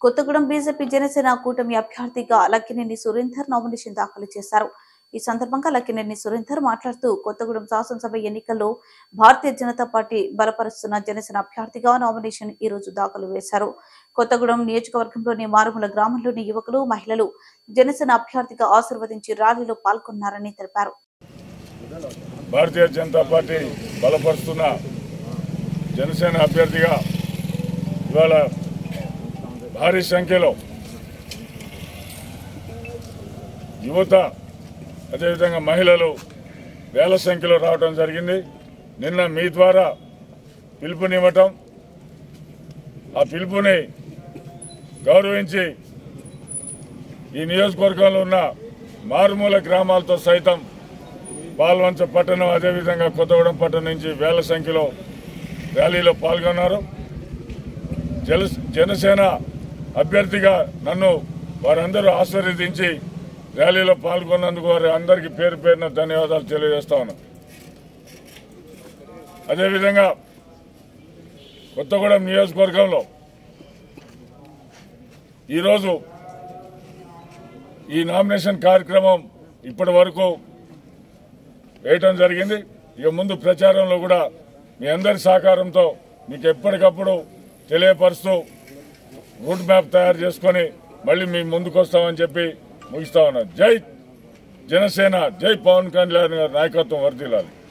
Kothagudem BJP Janasena కూటమి అభ్యర్థిగా Lakkineni Surender nomination దాఖలు చేశారు ఈ సందర్భంగా లక్కినేని సురేందర్ మాట్లాడుతూ కొత్తగూడెం శాసనసభ ఎన్నికల్లో భారతీయ జనతా పార్టీ బలపరుస్తున్న జనసేన అభ్యర్థిగా నామినేషన్ ఈ రోజు దాఖలు వేశారు కొత్తగూడెం నియోజకవర్గంలోని మారుమూల గ్రామంలోని యువకులు మహిళలు జనసేన అభ్యర్థిగా ఆశీర్వదించి ర్యాలీలో పాల్గొన్నారని తెలిపారు భారతీయ జనతా పార్టీ బలపరుస్తున్న జనసేన అభ్యర్థిగా ఇవాళ భారీ సంఖ్యలో యువత అదేవిధంగా మహిళలు వేల సంఖ్యలో రావడం జరిగింది నిన్న మీ ద్వారా పిలుపునివ్వటం ఆ పిలుపుని గౌరవించి ఈ నియోజకవర్గంలో ఉన్న మారుమూల గ్రామాలతో సైతం పాల్వంచ పట్టణం అదేవిధంగా కొత్తగూడెం పట్టణం నుంచి వేల సంఖ్యలో ర్యాలీలో పాల్గొన్నారు జన జనసేన అభ్యర్థిగా నన్ను వారందరూ ఆశీర్వదించి ర్యాలీలో పాల్గొన్నందుకు వారి అందరికీ పేరు పేరున ధన్యవాదాలు తెలియజేస్తా ఉన్నాను అదేవిధంగా కొత్తగూడెం నియోజకవర్గంలో ఈరోజు ఈ నామినేషన్ కార్యక్రమం ఇప్పటి వరకు వేయటం జరిగింది ఇక ముందు ప్రచారంలో కూడా మీ అందరి సహకారంతో మీకు ఎప్పటికప్పుడు తెలియపరుస్తూ రూట్ మ్యాప్ తయారు చేసుకొని మళ్ళీ మీ ముందుకు వస్తామని చెప్పి ముగిస్తా ఉన్నా జై జనసేన జై పవన్ కళ్యాణ్ గారి నాయకత్వం వర్దిల్లాలి